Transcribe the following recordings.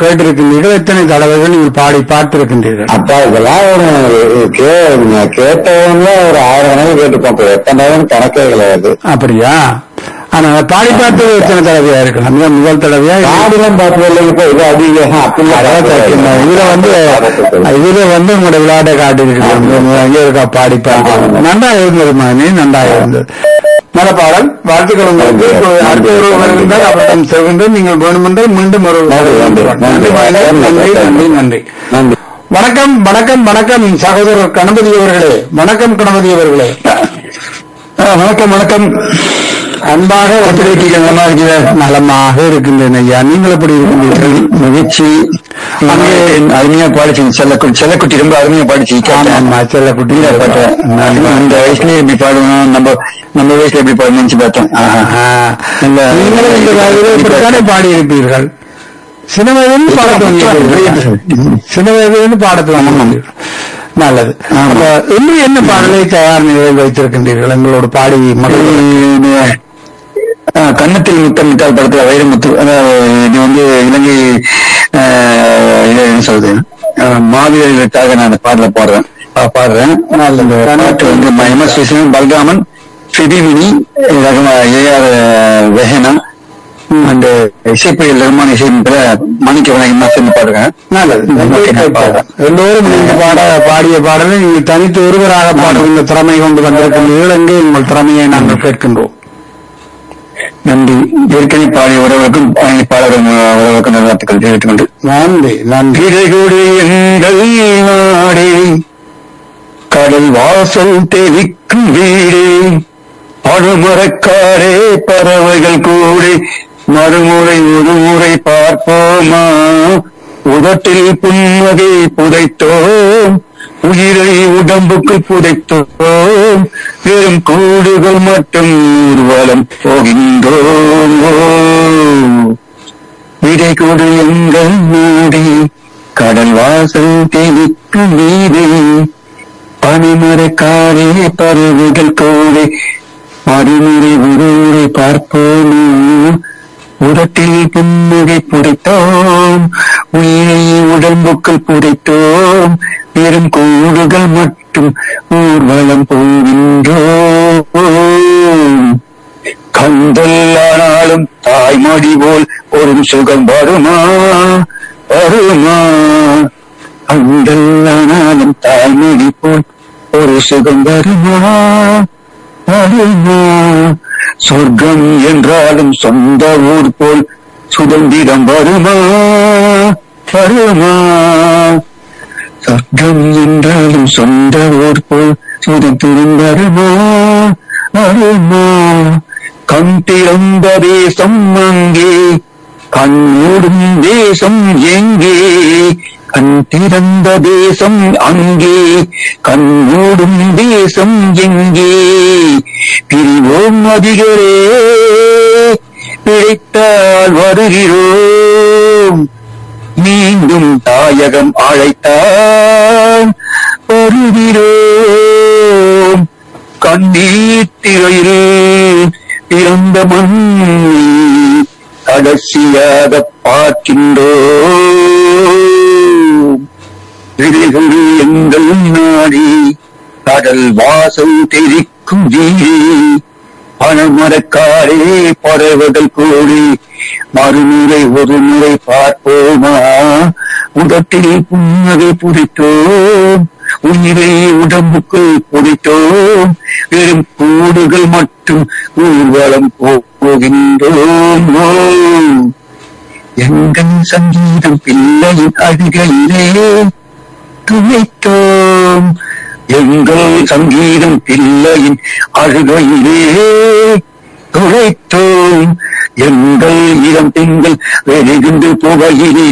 கேட்டிருக்கின்றீர்கள் எத்தனை தடவைகள் நீங்கள் பாடி பார்த்திருக்கின்றீர்கள் அப்பா இதெல்லாம் ஒரு கே கேட்டவங்க ஒரு ஆயிரம் கணக்கு கேட்டுப்போம் இப்ப எத்தனை தடவை கணக்கே கிடையாது அப்படியா ஆனா பாடி பார்த்தது எத்தனை தடவையா இருக்கலாம் மிக முதல் தடவையா இல்ல- ஆடுலாம் பார்த்தது இல்லைங்க இப்ப இது அதிகம் அதான் கேட்கிறேன். இதுல வந்து இதுல வந்து உங்களோட விளையாட்டை காட்டியிருக்கிறது எங்க இருக்கா பாடி பார்க்க நன்றா இருந்தது மகனே நன்றா இருந்தது நல்ல பாடல் வாழ்த்துக்கள் உங்களுக்கு இப்ப அடுத்த ஒரு வருகின்றால் அவரிடம் செல்கின்றோம் நீங்கள் வேண்டுமென்றால் மீண்டும் ஒரு நன்றி, நன்றி, நன்றி மகனே. நன்றி நன்றி நன்றி நன்றி வணக்கம் வணக்கம் வணக்கம் சகோதரர் கணபதி அவர்களே வணக்கம் கணபதி அவர்களே வணக்கம் வணக்கம் அன்பாக ஒத்துழைப்பீர்கள் நல்லா இருக்கிறேன் நலமாக இருக்கின்றேன் ஐயா நீங்கள் எப்படி இருக்கின்றீர்கள் மகிழ்ச்சி அங்கே அருமையா பாடிச்சு செல்லக்குட்டி செல்லக்குட்டி ரொம்ப அருமையா பாடிச்சு ஆமா ஆமா செல்லக்குட்டி பாட்டேன் அந்த வயசுலயே எப்படி பாடணும் நம்ம நம்ம வயசுல எப்படி பாடணும் நினைச்சு பார்த்தேன் ஆஹா. ஆ. இல்ல. நீங்களும் இந்த வயதில் இப்படித்தானே பாடி இருப்பீர்கள் சின்ன வயதிலிருந்து பாட துவங்கியிருப்பீர்கள். சின்ன வயதிலிருந்து பாட துவங்கியிருப்பீர்கள். நல்லது அப்ப இன்று என்ன பாடலை தயார் நிலையில் வைத்திருக்கின்றீர்கள் எங்களோட பாடி மக்கள் ஆ, கன்னத்தில் முத்தமிட்டால் படத்துல வைரமுத்து அதாவது இது வந்து இலங்கை ஆ, இது என்ன சொல்றது ஆ, மாவீரர்களுக்காக நான் அந்த பாடல பாடுறேன் பா- பாடுறேன் அந்த பாட்டு வந்து எம் எஸ் விஸ்வன் பல்ராமன் ஃபிபிமினி ஏஆர் வெஹனா அந்த இசைப்பையில் நிர்மாண இசைமின்ற மணிக்கு வணக்கம் சேர்ந்து பாடுறேன் நல்லது எல்லோரும் நீங்க பாட பாடிய பாடலை நீங்கள் தனித்து ஒருவராக பாடுகின்ற திறமை கொண்டு வந்திருக்கின்றீர்கள் எங்கே உங்கள் திறமையை நாங்கள் கேட்கின்றோம் நன்றி ஏற்கனவே பாடிய உறவுக்கும் பாடல் உறவுக்கும் நல்வாழ்த்துக்கள் தெரிவித்துக் கொண்டு நன்றி நன்றி இறைகுடி எங்கள் நாடே கடல் வாசல் தெவிக்கும் வீடே அழுமரக்காரே பறவைகள் கூடி மறுமுறை ஒரு முறை பார்ப்போமா உதட்டில் புன்னகை புதைத்தோம் உயிரை உடம்புக்கு புதைத்தோம் வெறும் கூடுகள் மட்டும் ஊர்வலம் போகின்றோம் விடை கொடு எங்கள் நாடே கடல் வாசல் தேவிக்கு மீதே பனிமரக்காரே பறவைகள் கோடே மறுமுறை ஒருமுறை பார்ப்போம் உதட்டில் புன்னகை புதைத்தோம் உயிரை உடம்புக்குள் புதைத்தோம் வெறும் கூடுகள் மட்டும் ஊர்வலம் போகின்றோம் கந்தல்லானாலும் தாய்மொழி போல் ஒரு சுகம் வருமா வருமா கந்தல்லானாலும் தாய்மொழி போல் ஒரு சுகம் வருமா வருமா சொர்க்கம் என்றாலும் சொந்த ஊர் போல் சுதந்திரம் வருமா வருமா சொர்க்கம் என்றாலும் சொந்த ஊர் போல் சுதந்திரம் வருமா வருமா கண் திறந்த தேசம் அங்கே கண்ணூடும் தேசம் எங்கே கண் திறந்த தேசம் அங்கே கண்ணூடும் தேசம் எங்கே பிரிவோம் அதிகரே பிழைத்தால் வருகிறோம் மீண்டும் தாயகம் அழைத்தால் வருகிறோம் கண்ணீர் திரையில் பிறந்த மண் கடைசியாக பார்க்கின்றோம் விழிகள் எங்கள் நாடி கடல் வாசல் தெரிக்கும் வீடு பணமரக்காரே பறவைகள் கூடி மறுமுறை ஒரு முறை பார்ப்போமா உதட்டில் புன்னகை புடித்தோம் உயிரை உடம்புக்குள் புடித்தோம் வெறும் கூடுகள் மட்டும் ஊர்வலம் போகின்றோம் ஓ. எங்கள் சங்கீதம் பிள்ளையின் அழுகையிலே துணைத்தோம் எங்கள் சங்கீதம் பிள்ளையின் அழுகையிலே துளைத்தோம் எங்கள் இளம் திங்கள் வெறிகின்ற புகையிலே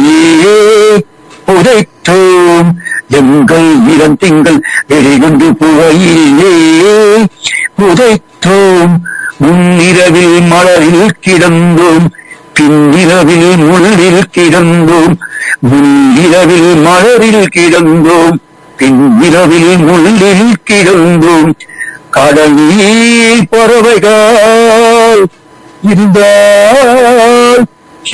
புதைத்தோம் எங்கள் இளம் திங்கள் வெறிகின்ற புகையிலே புதைத்தோம் முன்னிரவில் மலரில் கிடந்தோம் பின்னிரவில் முள்ளில் கிடந்தோம் முன்னிரவில் மலரில் கிடந்தோம் பின்னிரவில் முள்ளில் கிடந்தோம் கடலில் பறவைகள் இருந்தால்